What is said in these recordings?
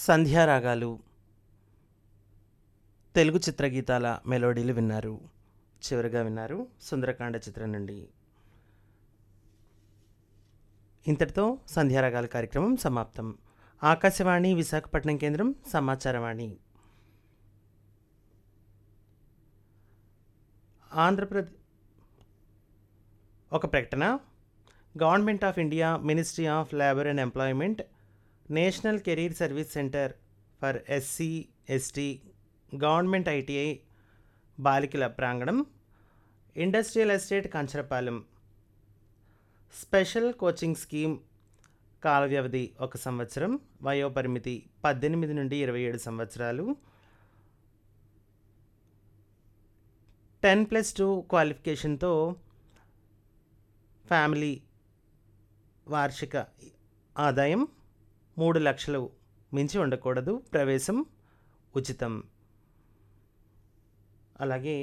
సంధ్యారాగాలు తెలుగు చిత్రగీతాల మెలోడీలు విన్నారు చివరిగా విన్నారు సుందరకాండ చిత్రం నుండి ఇంతటితో సంధ్యారాగాల కార్యక్రమం సమాప్తం ఆకాశవాణి విశాఖపట్నం కేంద్రం సమాచారవాణి ఆంధ్రప్రదేశ్ ఒక ప్రకటన government of India ministry of labour and employment national career service centre for SC ST government ITI బాలికల ప్రాంగణం industrial estate Kancharapalem special coaching scheme కాల వ్యవధి ఒక సంవత్సరం వయోపరిమితి పద్దెనిమిది నుండి ఇరవై ఏడు సంవత్సరాలు టెన్ ప్లస్ టూ క్వాలిఫికేషన్తో ఫ్యామిలీ వార్షిక ఆదాయం మూడు లక్షలు మించి ఉండకూడదు ప్రవేశం ఉచితం అలాగే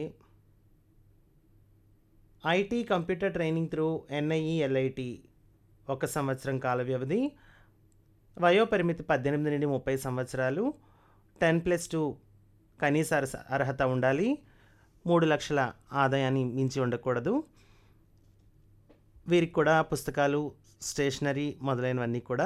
IT computer training through NIELIT ఒక సంవత్సరం కాల వ్యవధి వయోపరిమితి పద్దెనిమిది నుండి ముప్పై సంవత్సరాలు టెన్ ప్లస్ టూ కనీస అర్హ- అర్హత ఉండాలి మూడు లక్షల ఆదాయాన్ని మించి ఉండకూడదు వీరికి కూడా పుస్తకాలు స్టేషనరీ మొదలైనవన్నీ కూడా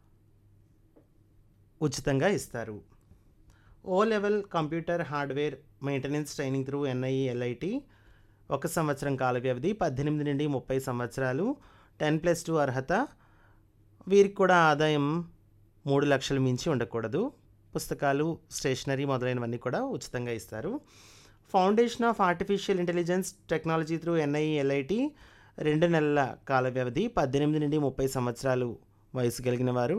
ఉచితంగా ఇస్తారు O level computer hardware maintenance training through NIELIT ఒక సంవత్సరం కాల వ్యవధి పద్దెనిమిది నుండి ముప్పై సంవత్సరాలు టెన్ ప్లస్ టూ అర్హత వీరికి కూడా ఆదాయం మూడు లక్షలు మించి ఉండకూడదు పుస్తకాలు స్టేషనరీ మొదలైనవన్నీ కూడా ఉచితంగా ఇస్తారు foundation of artificial intelligence technology through NIELIT రెండు నెలల కాల వ్యవధి పద్దెనిమిది నుండి ముప్పై సంవత్సరాలు వయసు కలిగిన వారు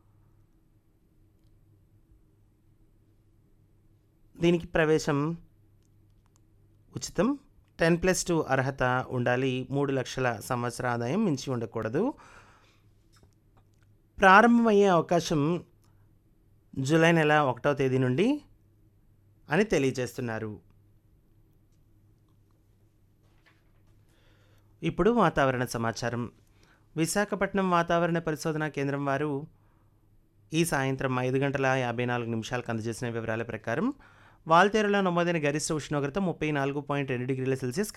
దీనికి ప్రవేశం ఉచితం టెన్ ప్లస్ టూ అర్హత ఉండాలి మూడు లక్షల సంవత్సర ఆదాయం మించి ఉండకూడదు ప్రారంభమయ్యే అవకాశం జూలై నెల ఒకటో తేదీ నుండి అని తెలియజేస్తున్నారు ఇప్పుడు వాతావరణ సమాచారం విశాఖపట్నం వాతావరణ పరిశోధనా కేంద్రం వారు ఈ సాయంత్రం ఐదు గంటల యాభై నాలుగు నిమిషాలకు అందజేసిన వివరాల ప్రకారం వాల్తేరులో నమోదైన గరిష్ట ఉష్ణోగ్రత ముప్పై నాలుగు పాయింట్ రెండు డిగ్రీల సెల్సియస్